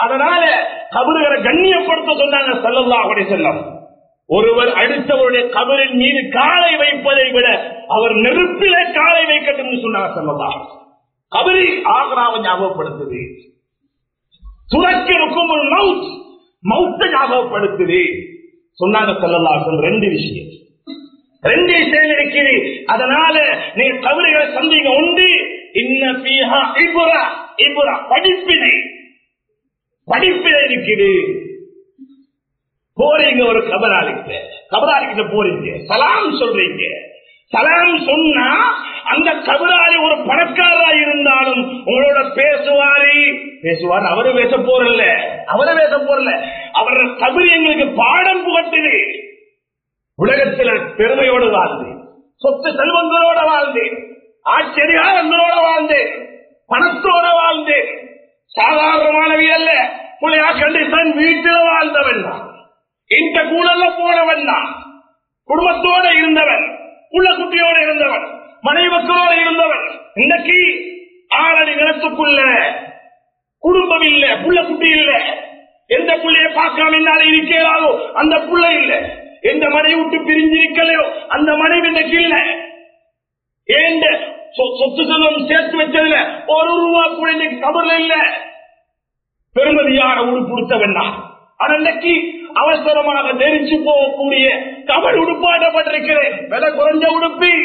அதனால கபறுகளை கண்ணியப்படுத்த சொன்னாங்க ஸல்லல்லாஹு அலைஹி வஸல்லம் ஒருவர் அடுத்தவருடைய கபரின் மீது காலை வைப்பதை விட அவர் நெருப்பிலே காலை வைக்கட்டும் சொன்னாங்க ஸல்லல்லாஹு அலைஹி வஸல்லம். கபரி ஆக்ராவை ஞாபகப்படுத்துது துறக்கிருக்கும் ஒரு மவுத் மவுத்தை ஞாபகப்படுத்துது சொன்னாங்க ஸல்லல்லாஹு ரெண்டு விஷயம் ரெண்டு விஷயம் இருக்குது அதனால நீ கபறுகளை சந்திங்க உண்டு இன்ன பீஹா இபுரா இபுரா படிப்பினை படிப்பினை இருக்குது போறீங்க ஒரு கபராளிக்கு கபராளிக்கிட்ட போறீங்க சலாம் சொல்றீங்க சலாம் சொன்னா அந்த கபராளி ஒரு பணக்காரரா இருந்தாலும் உங்களோட பேசுவாரு பேசுவார் அவரு பேச போறல அவரு பேச போறல அவர் கபரி எங்களுக்கு பாடம் புகட்டுது உலகத்துல பெருமையோடு வாழ்ந்து சொத்து செல்வங்களோட வாழ்ந்து ஆச்சரியாரங்களோட வாழ்ந்து பணத்தோட வாழ்ந்து சாதாரணமானவி அல்ல புள்ளையா கண்டிஷன் வீட்டில் வாழ்ந்தவன் தான் இந்த கூடல்ல போனவன் தான் குடும்பத்தோட இருந்தவன் புள்ள குட்டியோட இருந்தவன் மனைவி மக்களோட இருந்தவன் இன்னைக்கு ஆறடி நிலத்துக்குள்ள குடும்பம் இல்ல புள்ள குட்டி இல்ல எந்த புள்ளைய பார்க்காம என்னால இருக்கிறாரோ அந்த புள்ள இல்ல எந்த மனைவி விட்டு பிரிஞ்சிருக்கலையோ அந்த மனைவி இன்னைக்கு இல்ல ஏண்ட சொ- சொத்து செல்வம் சேர்த்து வச்சதுல ஒரு ரூபா கூட இன்னைக்கு கபர்ல இல்ல பெருமதியான உடுப்புடுத்தவன் தான் அன்னைக்கு அவசரமாக நெரிச்சு போகக்கூடிய கபல் உடுப்பாட்டப்பட்டிருக்கிறேன் விலை குறைஞ்ச உடுப்பி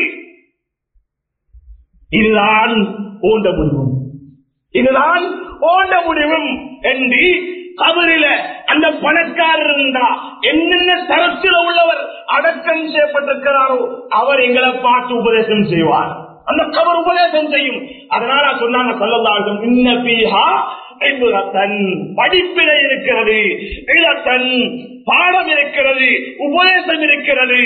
இதுதான் ஓண்ட முடிவும் இதுதான் ஓண்ட முடிவும் என்று கபரில அந்த பணக்காரர் இருந்தா என்னென்ன தரத்தில் உள்ளவர் அடக்கம் செய்யப்பட்டிருக்கிறாரோ அவர் எங்களை பார்த்து உபதேசம் செய்வார் அந்த கபர் உபதேசம் செய்யும் அதனால சொன்னாங்க சொல்லலாம் இன்ன பீஹா இபுரத்தன் படிப்பினை இருக்கிறது இளத்தன் பாடம் இருக்கிறது உபதேசம் இருக்கிறது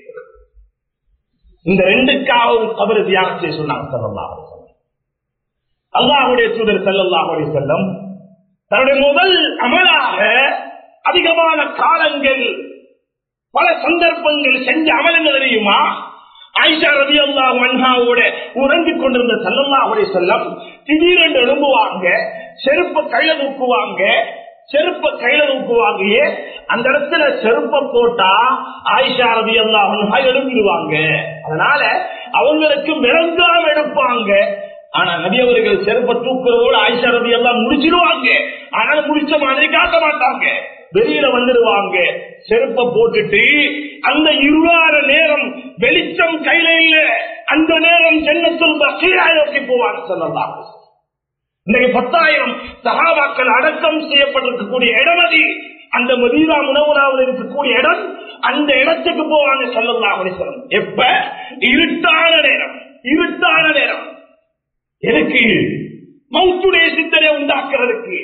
இந்த ரெண்டுக்காகவும் கபர் தியானம் செய்ய சொன்னாங்க சொல்லலாம் அல்லாஹுடைய தூதர் ஸல்லல்லாஹு அலைஹி வஸல்லம் தன்னுடைய முதல் அமலாக அதிகமான காலங்கள் பல சந்தர்ப்பங்கள் செஞ்ச அமல் என்ன தெரியுமா ஆயிஷா ரவி அல்லாஹ் அன்ஹாவோட உறங்கிக் கொண்டிருந்த ஸல்லல்லாஹு அலைஹி வஸல்லம் திடீரென்று எழும்புவாங்க செருப்ப கையில தூக்குவாங்க செருப்ப கையில தூக்குவாங்க அந்த இடத்துல செருப்ப போட்டா ஆயிஷா ரவி அல்லாஹ் எழுப்பிடுவாங்க அதனால அவங்களுக்கு விளங்காம எடுப்பாங்க ஆனா நபி அவர்கள் செருப்ப தூக்குறதோடு ஆயிஷா ரவி எல்லாம் முடிச்சிருவாங்க ஆனாலும் முடிச்ச மாதிரி காட்ட மாட்டாங்க வெளியில வந்துடுவாங்க செருப்ப போட்டுட்டு அந்த இருவார நேரம் வெளிச்சம் கையில இல்ல அந்த நேரம் ஜன்னத்தில் பசீரா நோக்கி போவாங்க சொல்லலாம் இன்னைக்கு பத்தாயிரம் சகாபாக்கள் அடக்கம் செய்யப்பட்டிருக்கக்கூடிய இடம் அது அந்த மதீனா முனவராவில் இருக்கக்கூடிய இடம் அந்த இடத்துக்கு போவாங்க சொல்லலாம் அலிசலம் எப்ப இருட்டான நேரம் இருட்டான நேரம் எனக்கு மௌத்துடைய சிந்தனை உண்டாக்குறதுக்கு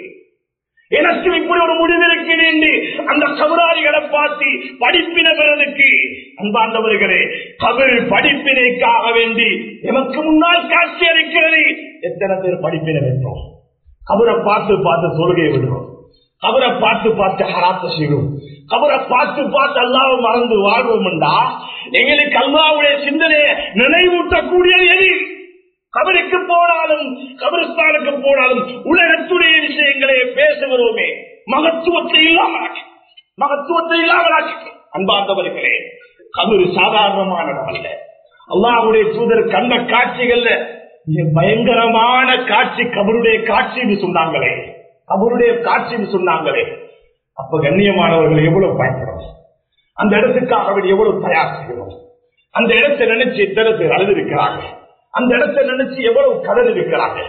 எனக்கு இப்படி ஒரு முடிவு இருக்கிறேன் அந்த கபராளிகளை பார்த்து படிப்பினை பெறதுக்கு அன்பாண்டவர்களே கபர் படிப்பினைக்காக வேண்டி எமக்கு முன்னால் காட்சி அளிக்கிறது எத்தனை பேர் படிப்பினை பெற்றோம் கபரை பார்த்து பார்த்து தொழுகையை விடுறோம் கபரை பார்த்து பார்த்து ஹராத்த செய்வோம் கபரை பார்த்து பார்த்து அல்லாவை மறந்து வாழ்வோம்டா எங்களுக்கு அல்லாவுடைய சிந்தனையை நினைவூட்டக்கூடியது எது கபருக்கு போனாலும் கபரிஸ்தானுக்கு போனாலும் உலகத்துடைய விஷயங்களை பேசுகிறோமே மகத்துவத்தை இல்லாமலாக்கி மகத்துவத்தை இல்லாமலாக்கி அன்பார்ந்தவர்களே கபரு சாதாரணமான இடம் அல்ல அல்லாஹ்வுடைய தூதர் கண்ட காட்சிகள்ல மிக பயங்கரமான காட்சி கபருடைய காட்சின்னு சொன்னாங்களே கபருடைய காட்சின்னு சொன்னாங்களே அப்ப கண்ணியமானவர்கள் எவ்வளவு பயன்படும் அந்த இடத்துக்காக வேண்டி எவ்வளவு தயார் செய்கிறோம் அந்த இடத்தை நினைச்சு எத்தனை பேர் அழுதிருக்கிறாங்க அந்த இடத்தை நினைச்சு எவ்வளவு கடல் இருக்கிறாங்க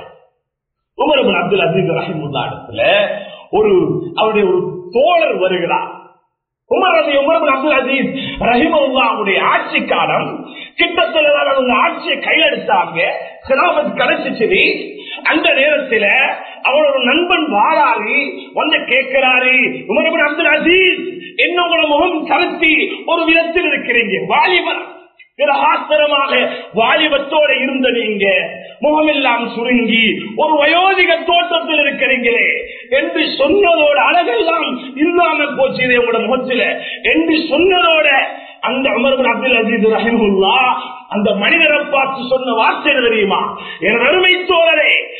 உமர் இப்னு அப்துல் அசீஸ் ரஹிமுல்லா இடத்துல ஒரு அவருடைய ஒரு தோழர் வருகிறார் உமர் ரவி உமர் இப்னு அப்துல் அசீஸ் ரஹிமுல்லாவுடைய ஆட்சி காலம் கிட்டத்தட்ட அவங்க ஆட்சியை கையெடுத்தாங்க சிலாபத் கிடைச்சிச்சு அந்த நேரத்துல அவரோட நண்பன் வாராரு வந்து கேட்கிறாரு உமர் இப்னு அப்துல் அசீஸ் என்ன உங்களோட முகம் கருத்தி ஒரு விதத்தில் இருக்கிறீங்க வாலிபர் பிரகாசரமாக வாலிபத்தோட இருந்த நீங்க முகமெல்லாம் சுருங்கி ஒரு வயோதிக தோற்றத்தில் இருக்கிறீங்களே என்று சொன்னதோட அழகெல்லாம் இல்லாம போச்சு இது உங்களோட முகத்துல என்று சொன்னதோட அந்த அமர் அப்துல் அசீஸ் ரஹிமுல்லா அந்த மனிதரை பார்த்து சொன்ன வார்த்தை என்ன தெரியுமா என் அருமை தோழரே